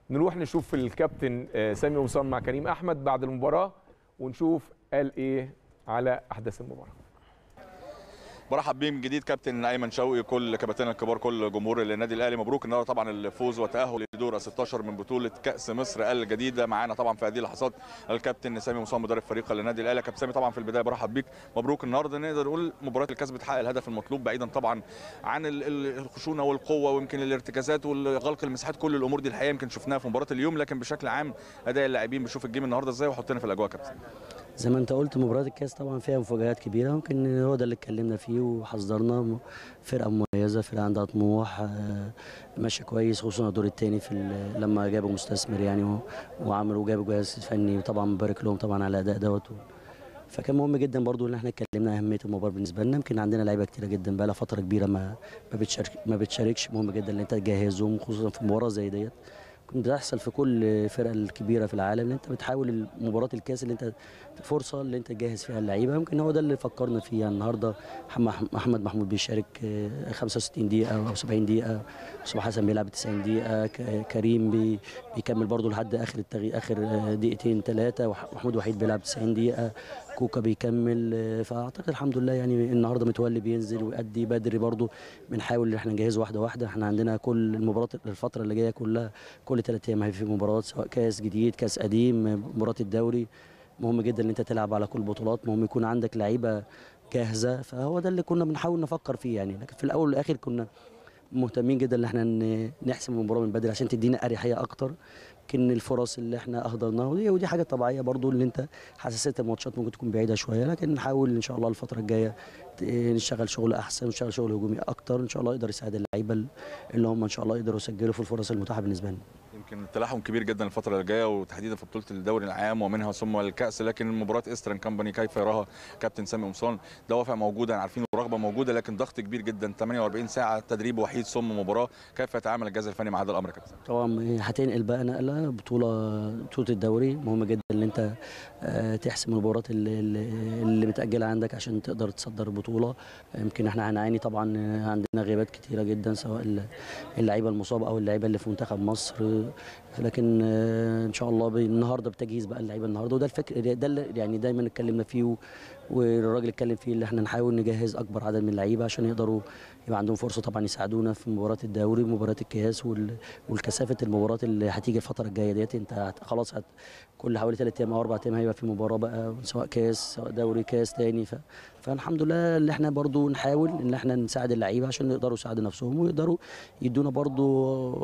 نروح نشوف الكابتن آه، سامي قمصان مع كريم احمد بعد المباراه ونشوف قال ايه على احداث المباراه برحب بيه من جديد كابتن ايمن شوقي كل كباتننا الكبار كل جمهور النادي الاهلي مبروك النهارده طبعا الفوز والتاهل لدور 16 من بطوله كاس مصر الجديده معانا طبعا في هذه اللحظات الكابتن سامي مصطفى مدرب فريق النادي الاهلي كابتن سامي طبعا في البدايه برحب بيك مبروك النهارده نقدر نقول مباراه الكاس بتحقق الهدف المطلوب بعيدا طبعا عن ال- ال- الخشونه والقوه ويمكن الارتكازات وغلق المساحات كل الامور دي الحقيقه يمكن شفناها في مباراه اليوم لكن بشكل عام اداء اللاعبين بنشوف الجيم النهارده ازاي وحطنا في الاجواء كابتن زي ما انت قلت مباراه الكاس طبعا فيها مفاجآت كبيره ممكن هو ده اللي اتكلمنا فيه وحذرنا فرقه مميزه فرقه عندها طموح آه، ماشيه كويس خصوصا الدور الثاني في ال- لما جابوا مستثمر يعني و- وعملوا جابوا جهاز فني وطبعا مبارك لهم طبعا على الاداء دوت فكان مهم جدا برضو ان احنا اتكلمنا اهميه المباراه بالنسبه لنا يمكن عندنا لعيبه كتيره جدا بقى لها فتره كبيره ما ما بتشارك ما بتشاركش مهم جدا ان انت تجهزهم خصوصا في مباراه زي ديت كنت بتحصل في كل الفرق الكبيره في العالم ان انت بتحاول مباراه الكاس اللي انت فرصه اللي انت تجهز فيها اللعيبه يمكن هو ده اللي فكرنا فيه يعني النهارده محمد محمد محمود بيشارك آه، 65 دقيقه او 70 دقيقه مصطفى حسن بيلعب 90 دقيقه ك- كريم بي بيكمل برضه لحد اخر التغيير اخر آه، دقيقتين ثلاثه ومحمود وحيد بيلعب 90 دقيقه كوكا بيكمل آه، فاعتقد الحمد لله يعني النهارده متولي بينزل ويأدي بدري برضه بنحاول ان احنا نجهز واحده واحده احنا عندنا كل المباريات الفتره اللي جايه كلها كل ثلاث ايام هيبقى في مباراه سواء كاس جديد كاس قديم مباراه الدوري مهم جدا ان انت تلعب على كل البطولات مهم يكون عندك لعيبه جاهزه فهو ده اللي كنا بنحاول نفكر فيه يعني لكن في الاول والاخر كنا مهتمين جدا ان احنا ن- نحسم المباراه من بدري عشان تدينا اريحيه اكتر يمكن الفرص اللي احنا اهدرناها ودي, ودي حاجه طبيعيه برضو اللي انت حساسيه الماتشات ممكن تكون بعيده شويه لكن نحاول ان شاء الله الفتره الجايه ت- نشتغل شغل احسن ونشتغل شغل هجومي اكتر ان شاء الله يقدر يساعد اللعيبه اللي هم ان شاء الله يقدروا يسجلوا في الفرص المتاحه بالنسبه لنا يمكن تلاحم كبير جدا الفترة اللي جايه وتحديدا في بطولة الدوري العام ومنها ثم الكأس لكن مباراة ايسترن كامباني كيف يراها كابتن سامي قمصان دوافع موجودة عارفين الرغبة موجودة لكن ضغط كبير جدا 48 ساعة تدريب وحيد ثم مباراة كيف يتعامل الجهاز الفني مع هذا الأمر يا كابتن طبعا هتنقل بقى نقله بطوله بطوله الدوري مهم جدا ان انت آه، تحسم المباريات اللي, اللي اللي متاجله عندك عشان تقدر تصدر البطوله يمكن احنا هنعاني طبعا آه، عندنا غيابات كتيره جدا سواء ال- اللعيبه المصابه او اللعيبه اللي في منتخب مصر آه، لكن آه، ان شاء الله ب- النهارده بتجهيز بقى اللعيبه النهارده وده الفكر ده اللي يعني دايما اتكلمنا فيه و- والراجل اتكلم فيه اللي احنا نحاول نجهز اكبر عدد من اللعيبه عشان يقدروا يبقى عندهم فرصه طبعا يساعدونا في مباراه الدوري ومباراه الكاس وال- والكثافه المباريات اللي هتيجي الفتره الجايه ديت انت هت- خلاص هت كل حوالي ثلاث ايام او اربع ايام هيبقى في مباراه بقى سواء كاس سواء دوري كاس تاني ف... فالحمد لله اللي احنا برضو نحاول ان احنا نساعد اللعيبه عشان يقدروا يساعدوا نفسهم ويقدروا يدونا برضو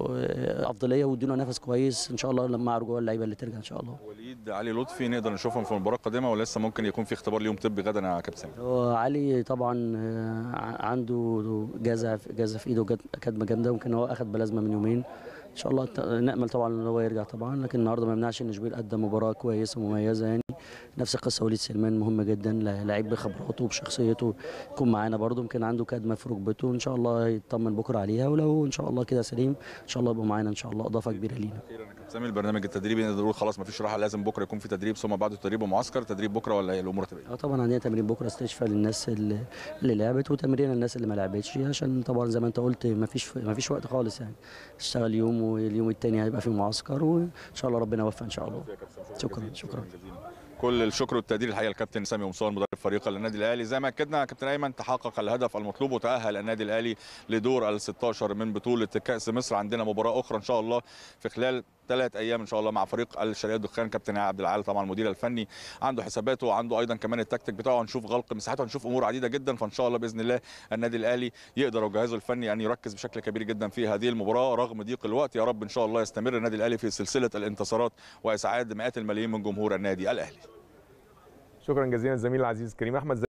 آه، افضليه ويدونا نفس كويس ان شاء الله لما رجوع اللعيبه اللي ترجع ان شاء الله وليد علي لطفي نقدر نشوفهم في المباراة القادمة ولسه ممكن يكون في اختبار ليهم طبي غدا يا كابتن سامي هو علي طبعا آه، ع- عنده جزع جزع في ايده جت- كدمه جامده ممكن هو اخذ بلازمه من يومين ان شاء الله ت- نامل طبعا ان هو يرجع طبعا لكن النهارده ما يمنعش ان شبير قدم مباراه كويسه ومميزه يعني نفس القصه وليد سلمان مهم جدا ل- لعيب بخبراته وبشخصيته يكون معانا برده يمكن عنده كدمه في ركبته ان شاء الله يطمن بكره عليها ولو ان شاء الله كده سليم ان شاء الله يبقوا معانا ان شاء الله اضافه كبيره لينا اخيرا يا كابتن سامي البرنامج التدريبي نقدر نقول خلاص ما فيش راحة لازم بكرة يكون في تدريب ثم بعد التدريب ومعسكر تدريب بكرة ولا إيه الأمور تبقى إيه؟ اه طبعا عندنا تمرين بكره استشفاء للناس اللي, اللي لعبت وتمرين للناس اللي ما لعبتش عشان طبعا زي ما انت قلت ما فيش ما فيش وقت خالص يعني اشتغل يوم واليوم التاني هيبقى في معسكر وان شاء الله ربنا يوفق ان شاء الله شكرا شكرا كل الشكر والتقدير الحقيقه الكابتن سامي قمصان مدرب فريق النادي الاهلي زي ما اكدنا يا كابتن ايمن تحقق الهدف المطلوب وتاهل النادي الاهلي لدور ال 16 من بطوله كاس مصر عندنا مباراه اخرى ان شاء الله في خلال ثلاث ايام ان شاء الله مع فريق الشرقيه الدخان كابتن عبد العال طبعا المدير الفني عنده حساباته وعنده ايضا كمان التكتيك بتاعه هنشوف غلق مساحاته هنشوف امور عديده جدا فان شاء الله باذن الله النادي الاهلي يقدر وجهازه الفني ان يركز بشكل كبير جدا في هذه المباراه رغم ضيق الوقت يا رب ان شاء الله يستمر النادي الاهلي في سلسله الانتصارات واسعاد مئات الملايين من جمهور النادي الاهلي شكرا جزيلا زميلي العزيز كريم احمد